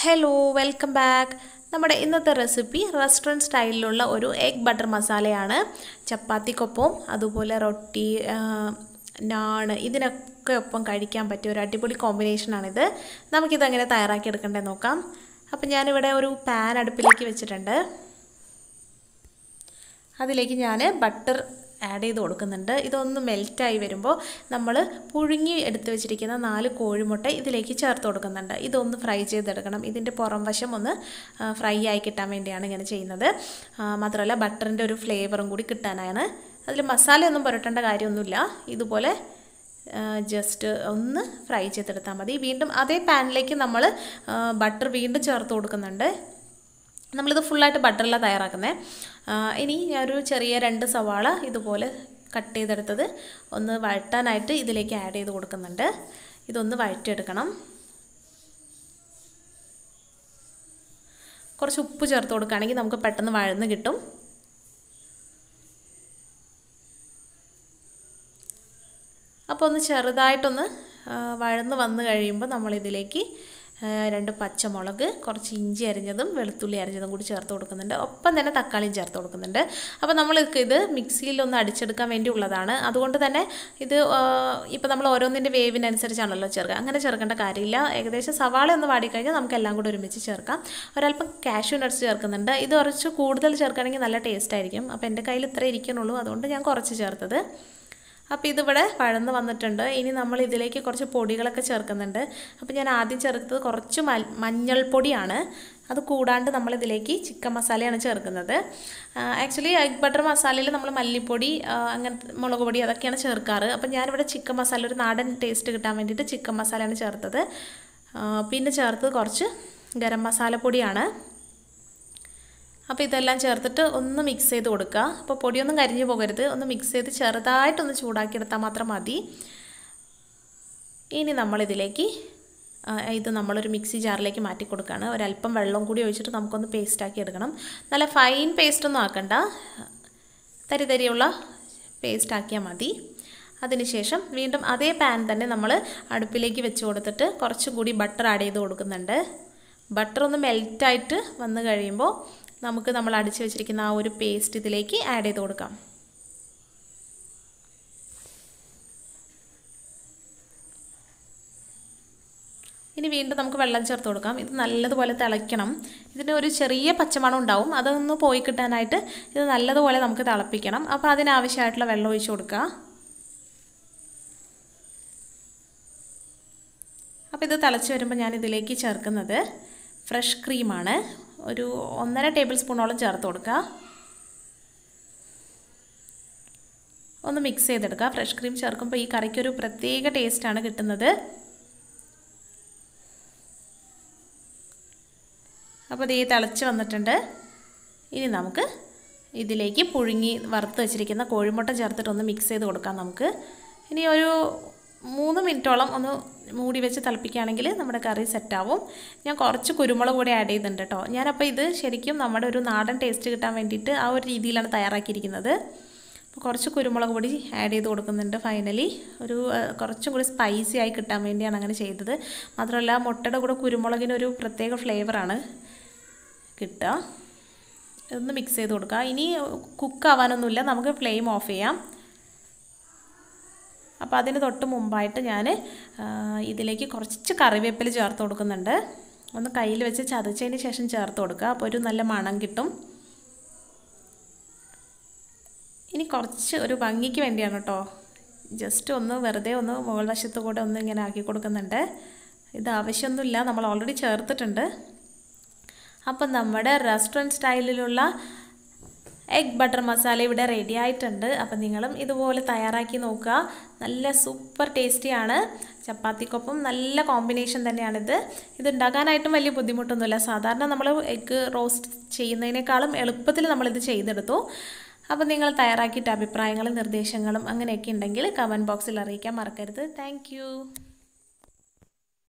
hello welcome back നമ്മുടെ ഇന്നത്തെ recipe restaurant സ്റ്റൈലിലുള്ള ഒരു എഗ് ബട്ടർ മസാലയാണ് ചപ്പാത്തിക്കൊപ്പം അതുപോലെ റൊട്ടി ആ, നാണ് ഇതിനൊക്കെ ഒപ്പം കഴിക്കാൻ പറ്റിയ ഒരു അടിപൊളി കോമ്പിനേഷനാണിത് നമുക്കിതെങ്ങനെ തയ്യാറാക്കി എടുക്കണ്ടേ നോക്കാം അപ്പം ഞാനിവിടെ ഒരു പാൻ അടുപ്പിലേക്ക് വെച്ചിട്ടുണ്ട് അതിലേക്ക് ഞാൻ ബട്ടർ ആഡ് ചെയ്ത് കൊടുക്കുന്നുണ്ട് ഇതൊന്ന് മെൽറ്റായി വരുമ്പോൾ നമ്മൾ പുഴുങ്ങി എടുത്ത് വെച്ചിരിക്കുന്ന നാല് കോഴിമുട്ട ഇതിലേക്ക് ചേർത്ത് കൊടുക്കുന്നുണ്ട് ഇതൊന്ന് ഫ്രൈ ചെയ്തെടുക്കണം ഇതിൻ്റെ പുറം വശം ഒന്ന് ഫ്രൈ ആയി കിട്ടാൻ വേണ്ടിയാണ് ഇങ്ങനെ ചെയ്യുന്നത് ആ, മാത്രമല്ല ബട്ടറിൻ്റെ ഒരു ഫ്ലേവറും കൂടി കിട്ടാനാണ് അതിൽ മസാലയൊന്നും പുരട്ടേണ്ട കാര്യമൊന്നുമില്ല ഇതുപോലെ ജസ്റ്റ് ഒന്ന് ഫ്രൈ ചെയ്തെടുത്താൽ മതി വീണ്ടും അതേ പാനിലേക്ക് നമ്മൾ ബട്ടർ വീണ്ടും ചേർത്ത് കൊടുക്കുന്നുണ്ട് നമ്മളിത് ഫുള്ളായിട്ട് ബട്ടറിലാണ് തയ്യാറാക്കുന്നത് ഇനി ഞാനൊരു ചെറിയ രണ്ട് സവാള ഇതുപോലെ കട്ട് ചെയ്തെടുത്തത് ഒന്ന് വഴറ്റാനായിട്ട് ഇതിലേക്ക് ആഡ് ചെയ്ത് കൊടുക്കുന്നുണ്ട് ഇതൊന്ന് വഴറ്റിയെടുക്കണം കുറച്ച് ഉപ്പ് ചേർത്ത് കൊടുക്കുകയാണെങ്കിൽ നമുക്ക് പെട്ടെന്ന് വഴന്ന് കിട്ടും അപ്പോൾ ഒന്ന് ചെറുതായിട്ടൊന്ന് വഴന്ന് വന്ന് കഴിയുമ്പോൾ നമ്മളിതിലേക്ക് രണ്ട് പച്ചമുളക് കുറച്ച് ഇഞ്ചി അരിഞ്ഞതും വെളുത്തുള്ളി അരിഞ്ഞതും കൂടി ചേർത്ത് കൊടുക്കുന്നുണ്ട് ഒപ്പം തന്നെ തക്കാളിയും ചേർത്ത് കൊടുക്കുന്നുണ്ട് അപ്പോൾ നമ്മൾ ഇത് മിക്സിയിലൊന്ന് അടിച്ചെടുക്കാൻ വേണ്ടി ഉള്ളതാണ് അതുകൊണ്ട് തന്നെ ഇത് ഇപ്പോൾ നമ്മൾ ഓരോന്നിൻ്റെ വേവിനനുസരിച്ചാണല്ലോ ചേർക്കുക അങ്ങനെ ചേർക്കേണ്ട കാര്യമില്ല ഏകദേശം സവാള ഒന്ന് വാടിക്കഴിഞ്ഞാൽ നമുക്ക് എല്ലാം കൂടി ഒരുമിച്ച് ചേർക്കാം ഒരല്പം കാഷ്യൂ നട്ട്സ് ചേർക്കുന്നുണ്ട് ഇത് കുറച്ച് കൂടുതൽ ചേർക്കുകയാണെങ്കിൽ നല്ല ടേസ്റ്റ് ആയിരിക്കും അപ്പോൾ എൻ്റെ കയ്യിൽ ഇത്ര ഇരിക്കണുള്ളൂ അതുകൊണ്ട് ഞാൻ കുറച്ച് ചേർത്തത് അപ്പോൾ ഇതിവിടെ വഴന്ന് വന്നിട്ടുണ്ട് ഇനി നമ്മൾ ഇതിലേക്ക് കുറച്ച് പൊടികളൊക്കെ ചേർക്കുന്നുണ്ട് അപ്പോൾ ഞാൻ ആദ്യം ചേർത്തത് കുറച്ച് മഞ്ഞൾപ്പൊടിയാണ് അത് കൂടാണ്ട് നമ്മളിതിലേക്ക് ചിക്കൻ മസാലയാണ് ചേർക്കുന്നത് ആക്ച്വലി എഗ് ബട്ടർ മസാലയിൽ നമ്മൾ മല്ലിപ്പൊടി അങ്ങനത്തെ മുളക് പൊടി അതൊക്കെയാണ് ചേർക്കാറ് അപ്പോൾ ഞാനിവിടെ ചിക്കൻ മസാല ഒരു നാടൻ ടേസ്റ്റ് കിട്ടാൻ വേണ്ടിയിട്ട് ചിക്കൻ മസാലയാണ് ചേർത്തത് പിന്നെ ചേർത്തത് കുറച്ച് ഗരം മസാല പൊടിയാണ് അപ്പോൾ ഇതെല്ലാം ചേർത്തിട്ട് ഒന്ന് മിക്സ് ചെയ്ത് കൊടുക്കുക അപ്പോൾ പൊടിയൊന്നും കരിഞ്ഞു പോകരുത് ഒന്ന് മിക്സ് ചെയ്ത് ചെറുതായിട്ടൊന്ന് ചൂടാക്കിയെടുത്താൽ മാത്രം മതി ഇനി നമ്മളിതിലേക്ക് ഇത് നമ്മളൊരു മിക്സി ജാറിലേക്ക് മാറ്റി കൊടുക്കുകയാണ് ഒരല്പം വെള്ളം കൂടി ഒഴിച്ചിട്ട് നമുക്കൊന്ന് പേസ്റ്റാക്കി എടുക്കണം നല്ല ഫൈൻ പേസ്റ്റൊന്നും ആക്കണ്ട തരി തരിയുള്ള പേസ്റ്റ് ആക്കിയാൽ മതി അതിനുശേഷം വീണ്ടും അതേ പാൻ തന്നെ നമ്മൾ അടുപ്പിലേക്ക് വെച്ച് കൊടുത്തിട്ട് കുറച്ചും കൂടി ബട്ടർ ആഡ് ചെയ്ത് കൊടുക്കുന്നുണ്ട് ബട്ടർ ഒന്ന് മെൽറ്റായിട്ട് വന്നു കഴിയുമ്പോൾ നമുക്ക് നമ്മൾ അടിച്ചു വെച്ചിരിക്കുന്ന ആ ഒരു പേസ്റ്റ് ഇതിലേക്ക് ആഡ് ചെയ്ത് കൊടുക്കാം ഇനി വീണ്ടും നമുക്ക് വെള്ളം ചേർത്ത് കൊടുക്കാം ഇത് നല്ലതുപോലെ തിളയ്ക്കണം ഇതിന് ഒരു ചെറിയ പച്ചമണം ഉണ്ടാവും അതൊന്ന് പോയി കിട്ടാനായിട്ട് ഇത് നല്ലതുപോലെ നമുക്ക് തിളപ്പിക്കണം അപ്പോൾ അതിനാവശ്യമായിട്ടുള്ള വെള്ളം ഒഴിച്ച് കൊടുക്കുക അപ്പോൾ ഇത് തിളച്ച് വരുമ്പോൾ ഞാൻ ഇതിലേക്ക് ചേർക്കുന്നത് ഫ്രഷ് ക്രീമാണ് ഒരു ഒന്നര ടേബിൾ സ്പൂണോളം ചേർത്ത് കൊടുക്കുക ഒന്ന് മിക്സ് ചെയ്തെടുക്കുക ഫ്രഷ് ക്രീം ചേർക്കുമ്പോൾ ഈ കറിക്കൊരു പ്രത്യേക ടേസ്റ്റാണ് കിട്ടുന്നത് അപ്പോൾ ഇത് തിളച്ച് വന്നിട്ടുണ്ട് ഇനി നമുക്ക് ഇതിലേക്ക് പുഴുങ്ങി വറുത്ത് വെച്ചിരിക്കുന്ന കോഴിമുട്ട ചേർത്തിട്ട് ഒന്ന് മിക്സ് ചെയ്ത് കൊടുക്കാം നമുക്ക് ഇനി ഒരു മൂന്ന് മിനിറ്റോളം ഒന്ന് മൂടി വെച്ച് തിളപ്പിക്കുകയാണെങ്കിൽ നമ്മുടെ കറി സെറ്റാവും ഞാൻ കുറച്ച് കുരുമുളക് കൂടി ആഡ് ചെയ്തിട്ടുണ്ട് കേട്ടോ ഞാനപ്പോൾ ഇത് ശരിക്കും നമ്മുടെ ഒരു നാടൻ ടേസ്റ്റ് കിട്ടാൻ വേണ്ടിയിട്ട് ആ ഒരു രീതിയിലാണ് തയ്യാറാക്കിയിരിക്കുന്നത് അപ്പോൾ കുറച്ച് കുരുമുളക് പൊടി ആഡ് ചെയ്ത് കൊടുക്കുന്നുണ്ട് ഫൈനലി ഒരു കുറച്ചും കൂടി സ്പൈസി ആയി കിട്ടാൻ വേണ്ടിയാണ് അങ്ങനെ ചെയ്തത് മാത്രമല്ല മുട്ടയുടെ കൂടെ കുരുമുളകിന് ഒരു പ്രത്യേക ഫ്ലേവറാണ് കിട്ടുക ഒന്ന് മിക്സ് ചെയ്ത് കൊടുക്കുക ഇനി കുക്ക് ആവാനൊന്നുമില്ല നമുക്ക് ഫ്ലെയിം ഓഫ് ചെയ്യാം അപ്പോൾ അതിന് തൊട്ട് മുമ്പായിട്ട് ഞാൻ ഇതിലേക്ക് കുറച്ച് കറിവേപ്പില ചേർത്ത് കൊടുക്കുന്നുണ്ട് ഒന്ന് കയ്യിൽ വെച്ച് ചതച്ചതിന് ശേഷം ചേർത്ത് കൊടുക്കുക അപ്പോൾ ഒരു നല്ല മണം കിട്ടും ഇനി കുറച്ച് ഒരു ഭംഗിക്ക് വേണ്ടിയാണ് കേട്ടോ ജസ്റ്റ് ഒന്ന് വെറുതെ ഒന്ന് മുകൾ വശത്ത് കൂടെ ഒന്ന് ഇങ്ങനെ ആക്കി കൊടുക്കുന്നുണ്ട് ഇത് ആവശ്യമൊന്നുമില്ല നമ്മൾ ഓൾറെഡി ചേർത്തിട്ടുണ്ട് അപ്പം നമ്മുടെ റെസ്റ്റോറൻറ്റ് സ്റ്റൈലിലുള്ള എഗ് ബട്ടർ മസാല ഇവിടെ റെഡി ആയിട്ടുണ്ട് അപ്പം നിങ്ങളും ഇതുപോലെ തയ്യാറാക്കി നോക്കുക നല്ല സൂപ്പർ ടേസ്റ്റിയാണ് ചപ്പാത്തിക്കൊപ്പം നല്ല കോമ്പിനേഷൻ തന്നെയാണിത് ഇത് ഉണ്ടാക്കാനായിട്ടും വലിയ ബുദ്ധിമുട്ടൊന്നുമില്ല സാധാരണ നമ്മൾ എഗ്ഗ് റോസ്റ്റ് ചെയ്യുന്നതിനേക്കാളും എളുപ്പത്തിൽ നമ്മളിത് ചെയ്തെടുത്തു അപ്പോൾ നിങ്ങൾ തയ്യാറാക്കിയിട്ട് അഭിപ്രായങ്ങളും നിർദ്ദേശങ്ങളും അങ്ങനെയൊക്കെ ഉണ്ടെങ്കിൽ കമൻറ്റ് ബോക്സിൽ അറിയിക്കാൻ മറക്കരുത് താങ്ക്